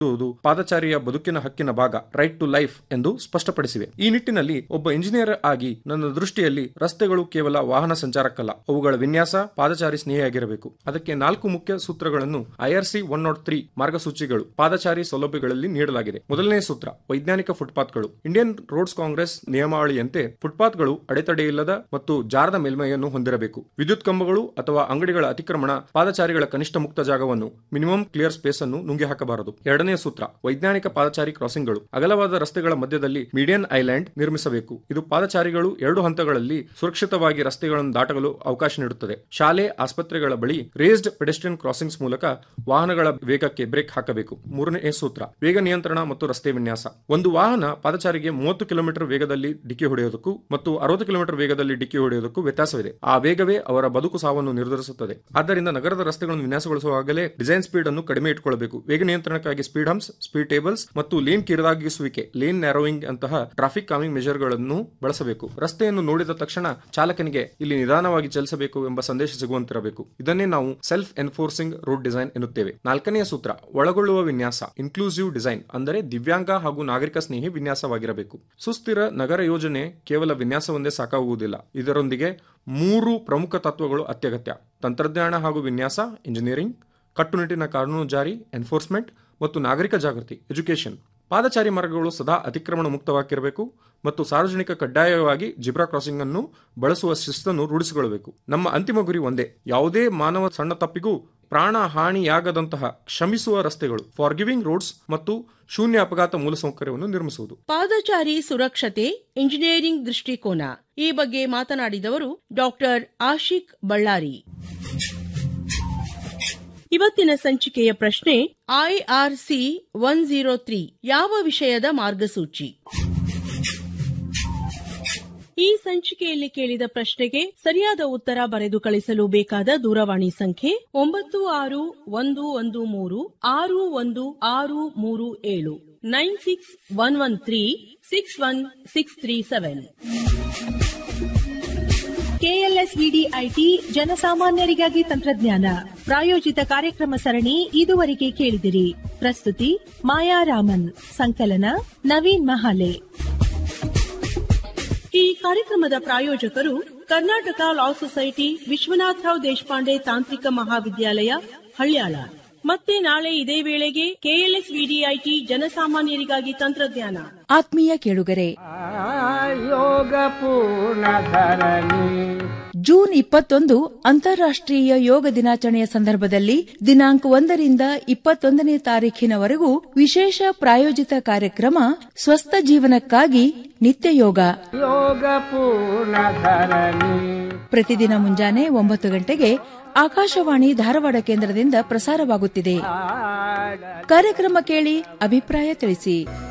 ವುದು ಪಾದಚಾರಿಯ ಬದುಕಿನ ಹಕ್ಕಿನ ಭಾಗ ರೈಟ್ ಟು ಲೈಫ್ ಎಂದು ಸ್ಪಷ್ಟಪಡಿಸಿವೆ ಈ ನಿಟ್ಟಿನಲ್ಲಿ ಒಬ್ಬ ಇಂಜಿನಿಯರ್ ಆಗಿ ನನ್ನ ದೃಷ್ಟಿಯಲ್ಲಿ ರಸ್ತೆಗಳು ಕೇವಲ ವಾಹನ ಸಂಚಾರಕ್ಕಲ್ಲ ಅವುಗಳ ವಿನ್ಯಾಸ ಪಾದಚಾರಿ ಸ್ನೇಹಿಯಾಗಿರಬೇಕು ಅದಕ್ಕೆ ನಾಲ್ಕು ಮುಖ್ಯ ಸೂತ್ರಗಳನ್ನು ಐಆರ್ಸಿ ಒನ್ ನಾಟ್ ತ್ರೀ ಮಾರ್ಗಸೂಚಿಗಳು ಪಾದಚಾರಿ ಸೌಲಭ್ಯಗಳಲ್ಲಿ ನೀಡಲಾಗಿದೆ ಮೊದಲನೇ ಸೂತ್ರ ವೈಜ್ಞಾನಿಕ ಫುಟ್ಪಾತ್ಗಳು ಇಂಡಿಯನ್ ರೋಡ್ಸ್ ಕಾಂಗ್ರೆಸ್ ನಿಯಮಾವಳಿಯಂತೆ ಫುಟ್ಪಾತ್ಗಳು ಅಡೆತಡೆ ಇಲ್ಲದ ಮತ್ತು ಜಾರದ ಮೇಲ್ಮೈಯನ್ನು ಹೊಂದಿರಬೇಕು ವಿದ್ಯುತ್ ಕಂಬಗಳು ಅಥವಾ ಅಂಗಡಿಗಳ ಅತಿಕ್ರಮಣ ಪಾದಚಾರಿಗಳ ಕನಿಷ್ಠ ಮುಕ್ತ ಜಾಗವನ್ನು ಮಿನಿಮಮ್ ಕ್ಲಿಯರ್ ಸ್ಪೇಸ್ ಅನ್ನು ನುಂಗಿ ಹಾಕಬಾರದು ಎರಡನೇ ಸೂತ್ರ ವೈಜ್ಞಾನಿಕ ಪಾದಚಾರಿ ಕ್ರಾಸಿಂಗ್ಗಳು ಅಗಲವಾದ ರಸ್ತೆಗಳ ಮಧ್ಯದಲ್ಲಿ ಮೀಡಿಯನ್ ಐಲ್ಯಾಂಡ್ ನಿರ್ಮಿಸಬೇಕು ಇದು ಪಾದಚಾರಿಗಳು ಎರಡು ಹಂತಗಳಲ್ಲಿ ಸುರಕ್ಷಿತವಾಗಿ ರಸ್ತೆಗಳನ್ನು ದಾಟಲು ಅವಕಾಶ ನೀಡುತ್ತದೆ ಶಾಲೆ ಆಸ್ಪತ್ರೆಗಳ ಬಳಿ ರೇಸ್ಡ್ ಪೆಡೆಸ್ಟ್ರಿಯನ್ ಕ್ರಾಸಿಂಗ್ಸ್ ಮೂಲಕ ವಾಹನಗಳ ವೇಗಕ್ಕೆ ಬ್ರೇಕ್ ಹಾಕಬೇಕು ಮೂರನೇ ಸೂತ್ರ ವೇಗ ನಿಯಂತ್ರಣ ಮತ್ತು ರಸ್ತೆ ವಿನ್ಯಾಸ ಒಂದು ವಾಹನ ಪಾದಚಾರಿಗೆ ಮೂವತ್ತು ಕಿಲೋಮೀಟರ್ ವೇಗದಲ್ಲಿ ಡಿಕ್ಕಿ ಹೊಡೆಯೋದಕ್ಕೂ ಮತ್ತು ಅರವತ್ತು ಕಿಲೋಮೀಟರ್ ವೇಗದಲ್ಲಿ ಡಿಕ್ಕಿ ಹೊಡೆಯೋದಕ್ಕೂ ವ್ಯತ್ಯಾಸವಿದೆ ಆ ವೇಗವೇ ಅವರ ಬದುಕು ಸಾವನ್ನು ನಿರ್ಧರಿಸುತ್ತದೆ ಆದ್ದರಿಂದ ನಗರದ ರಸ್ತೆಗಳನ್ನು ವಿನ್ಯಾಸಗೊಳಿಸುವಾಗಲೇ ಡಿಸೈನ್ ಸ್ಪೀಡ್ ಅನ್ನು ಕಡಿಮೆ ಇಟ್ಟುಕೊಳ್ಳಬೇಕು ವೇಗ ನಿಯಂತ್ರಣಕ್ಕಾಗಿ ಸ್ಪೀಡ್ ಹಂಪ್ಸ್ ಸ್ಪೀಡ್ ಟೇಬಲ್ಸ್ ಮತ್ತು ಲೇನ್ ಕಿರಿದಾಗಿಸುವಿಕೆ ಲೇನ್ ನ್ಯಾರೋಯಿಂಗ್ ಅಂತಹ ಟ್ರಾಫಿಕ್ ಕಾಮಿಂಗ್ ಮೆಜರ್ಗಳನ್ನು ಬಳಸಬೇಕು ರಸ್ತೆಯನ್ನು ನೋಡಿದ ತಕ್ಷಣ ಚಾಲಕನಿಗೆ ಇಲ್ಲಿ ನಿಧಾನವಾಗಿ ಚಲಿಸಬೇಕು ಎಂಬ ಸಂದೇಶ ಸಿಗುವಂತಿರಬೇಕು ಇದನ್ನೇ ನಾವು ಸೆಲ್ಫ್ ಎನ್ಫೋರ್ಸಿಂಗ್ ರೋಡ್ ಡಿಸೈನ್ ಎನ್ನುತ್ತೇವೆ ನಾಲ್ಕನೆಯ ಸೂತ್ರ ಒಳಗೊಳ್ಳುವ ವಿನ್ಯಾಸ ಇನ್ಕ್ಲೂಸಿವ್ ಡಿಸೈನ್ ಅಂದರೆ ದಿವ್ಯಾಂಗ ಹಾಗೂ ನಾಗರಿಕ ಸ್ನೇಹಿ ವಿನ್ಯಾಸವಾಗಿರಬೇಕು ಸುಸ್ಥಿರ ನಗರ ಯೋಜನೆ ಕೇವಲ ವಿನ್ಯಾಸವೊಂದೇ ಸಾಕಾಗುವುದಿಲ್ಲ ಇದರೊಂದಿಗೆ ಮೂರು ಪ್ರಮುಖ ತತ್ವಗಳು ಅತ್ಯಗತ್ಯ ತಂತ್ರಜ್ಞಾನ ಹಾಗೂ ವಿನ್ಯಾಸ ಇಂಜಿನಿಯರಿಂಗ್ ಕಟ್ಟುನಿಟ್ಟಿನ ಕಾನೂನು ಜಾರಿ ಎನ್ಫೋರ್ಸ್ಮೆಂಟ್ ಮತ್ತು ನಾಗರಿಕ ಜಾಗೃತಿ ಎಜುಕೇಷನ್ ಪಾದಚಾರಿ ಮಾರ್ಗಗಳು ಸದಾ ಅತಿಕ್ರಮಣ ಮುಕ್ತವಾಗಿರಬೇಕು ಮತ್ತು ಸಾರ್ವಜನಿಕ ಕಡ್ಡಾಯವಾಗಿ ಜಿಬ್ರಾ ಕ್ರಾಸಿಂಗ್ ಅನ್ನು ಬಳಸುವ ಶಿಸ್ತನ್ನು ರೂಢಿಸಿಕೊಳ್ಳಬೇಕು ನಮ್ಮ ಅಂತಿಮ ಗುರಿ ಒಂದೇ ಯಾವುದೇ ಮಾನವ ಸಣ್ಣ ತಪ್ಪಿಗೂ ಪ್ರಾಣ ಹಾನಿಯಾಗದಂತಹ ಕ್ಷಮಿಸುವ ರಸ್ತೆಗಳು ಫಾರ್ ಗಿವಿಂಗ್ ರೋಡ್ಸ್ ಮತ್ತು ಶೂನ್ಯ ಅಪಘಾತ ಮೂಲಸೌಕರ್ಯವನ್ನು ನಿರ್ಮಿಸುವುದು ಪಾದಚಾರಿ ಸುರಕ್ಷತೆ ಇಂಜಿನಿಯರಿಂಗ್ ದೃಷ್ಟಿಕೋನ ಈ ಬಗ್ಗೆ ಮಾತನಾಡಿದವರು ಡಾಕ್ಟರ್ ಆಶಿಕ್ ಬಳ್ಳಾರಿ ಇವತ್ತಿನ ಸಂಚಿಕೆಯ ಪ್ರಶ್ನೆ ಐಆರ್ಸಿ ಒನ್ ಜೀರೋ ತ್ರೀ ಯಾವ ವಿಷಯದ ಮಾರ್ಗಸೂಚಿ ಈ ಸಂಚಿಕೆಯಲ್ಲಿ ಕೇಳಿದ ಪ್ರಶ್ನೆಗೆ ಸರಿಯಾದ ಉತ್ತರ ಬರೆದು ಕಳಿಸಲು ಬೇಕಾದ ದೂರವಾಣಿ ಸಂಖ್ಯೆ ಒಂಬತ್ತು ಆರು ಒಂದು ಒಂದು ಮೂರು ಆರು ಒಂದು ಆರು ಮೂರು ಏಳು nine six one one three six one six three seven KLS VDIT ಜನಸಾಮಾನ್ಯರಿಗಾಗಿ ತಂತ್ರಜ್ಞಾನ ಪ್ರಾಯೋಜಿತ ಕಾರ್ಯಕ್ರಮ ಸರಣಿ ಇದುವರೆಗೆ ಕೇಳಿದಿರಿ ಪ್ರಸ್ತುತಿ ಮಾಯಾ ರಾಮನ್ ಸಂಕಲನ ನವೀನ್ ಮಹಾಲೆ ಈ ಕಾರ್ಯಕ್ರಮದ ಪ್ರಾಯೋಜಕರು ಕರ್ನಾಟಕ ಲಾ ಸೊಸೈಟಿ ವಿಶ್ವನಾಥರಾವ್ ದೇಶಪಾಂಡೆ ತಾಂತ್ರಿಕ ಮಹಾವಿದ್ಯಾಲಯ ಹಳ್ಯಾಳ ಮತ್ತೆ ನಾಳೆ ಇದೇ ವೇಳೆಗೆ ಕೆಎಲ್ಎಸ್ ವಿಡಿಐಟಿ ಜನಸಾಮಾನ್ಯರಿಗಾಗಿ ತಂತ್ರಜ್ಞಾನ ಆತ್ಮೀಯ ಕೇಳುಗರೆ ಯೋಗ ಪೂರ್ಣ ಧರಣಿ ಜೂನ್ ಇಪ್ಪತ್ತೊಂದು ಅಂತಾರಾಷ್ಟ್ರೀಯ ಯೋಗ ದಿನಾಚರಣೆಯ ಸಂದರ್ಭದಲ್ಲಿ ದಿನಾಂಕ ಒಂದರಿಂದ ಇಪ್ಪತ್ತೊಂದನೇ ತಾರೀಖಿನವರೆಗೂ ವಿಶೇಷ ಪ್ರಾಯೋಜಿತ ಕಾರ್ಯಕ್ರಮ ಸ್ವಸ್ಥ ಜೀವನಕ್ಕಾಗಿ ನಿತ್ಯ ಯೋಗ ಯೋಗ ಪೂರ್ಣ ಧರಣಿ ಪ್ರತಿದಿನ ಮುಂಜಾನೆ ಒಂಬತ್ತು ಗಂಟೆಗೆ ಆಕಾಶವಾಣಿ ಧಾರವಾಡ ಕೇಂದ್ರದಿಂದ ಪ್ರಸಾರವಾಗುತ್ತಿದೆ ಕಾರ್ಯಕ್ರಮ ಕೇಳಿ ಅಭಿಪ್ರಾಯ ತಿಳಿಸಿ